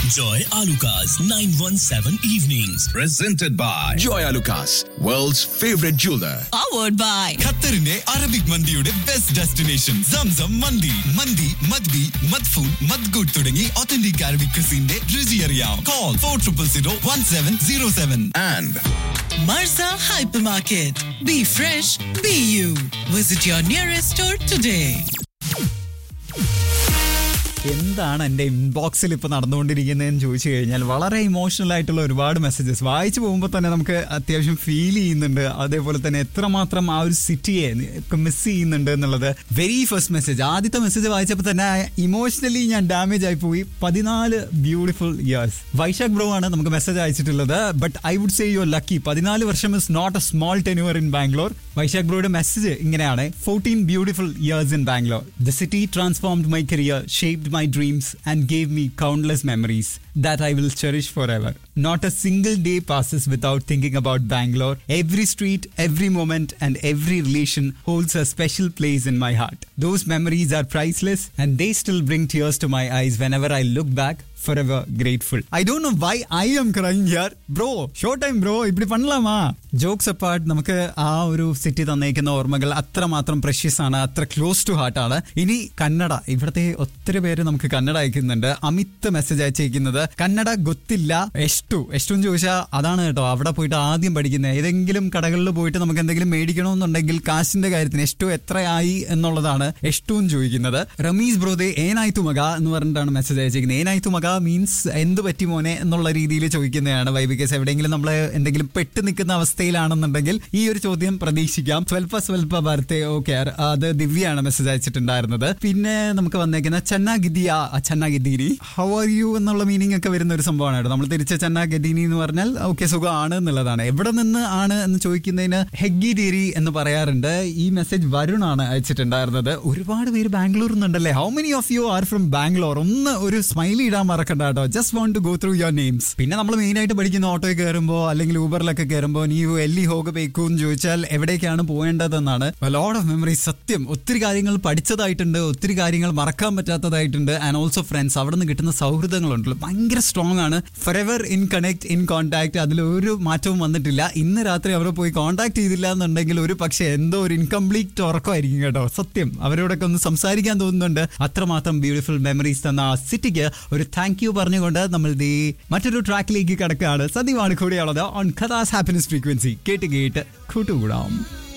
Joy Alukas, 917 Evenings. Presented by Joy Alukas, world's favorite jeweler. powered by ഖത്തറിന്റെ Arabic മന്തിയുടെ best destination Zamzam മന്തി മന്തി മദ്ബി മദ്ഫൂൻ മദ്ഗുഡ് തുടങ്ങി ഒത്തന്റിക് അറബിക് ക്രിസിന്റെ രുചി അറിയാം call four triple zero one seven zero seven And Marza Hypermarket. Be fresh, be you. Visit your nearest store today. എന്താണ് എൻ്റെ ഇൻബോക്സിൽ ഇപ്പോൾ നടന്നുകൊണ്ടിരിക്കുന്നതെന്ന് ചോദിച്ചു കഴിഞ്ഞാൽ വളരെ ഇമോഷണൽ ആയിട്ടുള്ള ഒരുപാട് മെസ്സേജസ് വായിച്ചു പോകുമ്പോൾ തന്നെ നമുക്ക് അത്യാവശ്യം ഫീൽ ചെയ്യുന്നുണ്ട് അതേപോലെ തന്നെ എത്രമാത്രം ആ ഒരു സിറ്റിയെ ഒക്കെ മിസ് ചെയ്യുന്നുണ്ട് എന്നുള്ളത് വെരി ഫസ്റ്റ് മെസ്സേജ് ആദ്യത്തെ മെസ്സേജ് വായിച്ചപ്പോൾ തന്നെ ഇമോഷണലി ഞാൻ ഡാമേജ് ആയി പോയി പതിനാല് ബ്യൂട്ടിഫുൾ ഇയേഴ്സ് വൈശാഖ് ബ്രോ ആണ് നമുക്ക് മെസ്സേജ് അയച്ചിട്ടുള്ളത് but I would say you lucky പതിനാല് വർഷം is not a small tenure in Bangalore Vaishakh ബ്രോയുടെ മെസ്സേജ് ഇങ്ങനെയാണ് fourteen beautiful years in Bangalore the city transformed my career shaped my dreams and gave me countless memories that I will cherish forever. Not a single day passes without thinking about Bangalore. Every street, every moment, and every relation holds a special place in my heart. Those memories are priceless and they still bring tears to my eyes whenever I look back. forever grateful. I don't know why I am crying here. Bro, show time bro இப்படி பண்ணலாமா jokes apart നമുക്ക് ആ ഒരു city തന്നേക്കുന്ന ഓർമ്മകൾ അത്രമാത്രം precious ആണ് അത്ര close to heart ആണ് ഇനി കന്നഡ ഇവിടുത്തെ ഒത്തിരി പേര് നമുക്ക് കന്നഡ അയക്കുന്നുണ്ട് അമിത് മെസ്സേജ് അയച്ചിരിക്കുന്നത് കന്നഡ ഗൊത്തില്ല എഷ്ടു എഷ്ടു എന്ന് ചോദിച്ചാൽ അതാണ് കേട്ടോ അവിടെ പോയിട്ട് ആദ്യം പഠിക്കുന്നത് ഏതെങ്കിലും കടകളിൽ പോയിട്ട് നമുക്ക് എന്തെങ്കിലും മേടിക്കണമെന്നുണ്ടെങ്കിൽ കാശിന്റെ കാര്യത്തിന് എഷ്ടു എത്രയായി എന്നുള്ളതാണ് എഷ്ടു എന്ന് ചോദിക്കുന്നത് റമീസ് ബ്രോദെ ഏനായിത്തു മക എന്ന് പറഞ്ഞിട്ടാണ് മെസ്സേജ് അയച്ചിരിക്കുന്നത് ഏനായിത്തു മക മീൻസ് എന്ത് പറ്റി മോനെ എന്നുള്ള രീതിയിൽ ചോദിക്കുന്നതാണ് വൈ ബിക്കോസ് എവിടെയെങ്കിലും നമ്മൾ എന്തെങ്കിലും പെട്ട് നിൽക്കുന്ന അവസ്ഥയിലാണെന്നുണ്ടെങ്കിൽ ഈ ഒരു ചോദ്യം പ്രതീക്ഷിക്കാം സ്വൽപ്പ സ്വൽപ്പ ഭരത്തെ ഓക്കെ അത് ദിവ്യയാണ് മെസ്സേജ് അയച്ചിട്ടുണ്ടായിരുന്നത് പിന്നെ നമുക്ക് വന്നേക്കുന്ന ചന്ന ഗിദിയ ചന്ന ഗിദീനി ഹൗ ആർ യു എന്നുള്ള മീനിങ് ഒക്കെ വരുന്ന ഒരു സംഭവമാണ് കേട്ടോ നമ്മൾ തിരിച്ച ചന്ന ഗദീനി എന്ന് പറഞ്ഞാൽ ഓക്കെ സുഖമാണ് എന്നുള്ളതാണ് എവിടെ നിന്ന് ആണ് എന്ന് ചോദിക്കുന്നതിന് ഹെഗ്ഗി ഡീരി എന്ന് പറയാറുണ്ട് ഈ മെസ്സേജ് വരുണാണ് അയച്ചിട്ടുണ്ടായിരുന്നത് ഒരുപാട് പേര് ബാംഗ്ലൂർ നിന്നുണ്ടല്ലേ how many of you are from Bangalore ഒന്ന് ഒരു സ്മൈലി ഇടാൻ മറക്കണ്ട കേട്ടോ just want to go through your names പിന്നെ നമ്മൾ മെയിൻ ആയിട്ട് പഠിക്കുന്ന ഓട്ടോയിൽ കയറുമ്പോൾ അല്ലെങ്കിൽ ഊബറിലൊക്കെ കയറുമ്പോൾ നീ എല്ലി ഹോഗ് ബേക്കു എന്ന് ചോദിച്ചാൽ എവിടേക്കാണ് പോകേണ്ടതെന്നാണ് ലോഡ് ഓഫ് മെമ്മറീസ് സത്യം ഒത്തിരി കാര്യങ്ങൾ പഠിച്ചതായിട്ടുണ്ട് ഒത്തിരി കാര്യങ്ങൾ മറക്കാൻ പറ്റാത്തതായിട്ടുണ്ട് ആൻഡ് ഓൾസോ ഫ്രണ്ട്സ് അവിടെ നിന്ന് കിട്ടുന്ന സൗഹൃദങ്ങളുണ്ടല്ലോ ഭയങ്കര സ്ട്രോങ് ആണ് forever in connect in contact അതിൽ ഒരു മാറ്റവും വന്നിട്ടില്ല ഇന്ന് രാത്രി അവരെ പോയി കോൺടാക്ട് ചെയ്തില്ല എന്നുണ്ടെങ്കിൽ ഒരു പക്ഷേ എന്തോ ഒരു ഇൻകംപ്ലീറ്റ് ഉറക്കമായിരിക്കും കേട്ടോ സത്യം അവരോടൊക്കെ ഒന്ന് സംസാരിക്കാൻ തോന്നുന്നുണ്ട് അത്രമാത്രം ബ്യൂട്ടിഫുൾ മെമ്മറീസ് തന്ന ആ സിറ്റിക്ക് ഒരു താങ്ക് യു പറഞ്ഞുകൊണ്ട് നമ്മൾ ദേ മറ്റൊരു ട്രാക്കിലേക്ക് കിടക്കുകയാണ് സദ്യമാണ് കൂടെയുള്ളത് ഓൺ കഥാസ് ഹാപ്പിനെസ് ഫ്രീക്വൻസി കേട്ട് കേട്ട് കൂട്ടുകൂടാം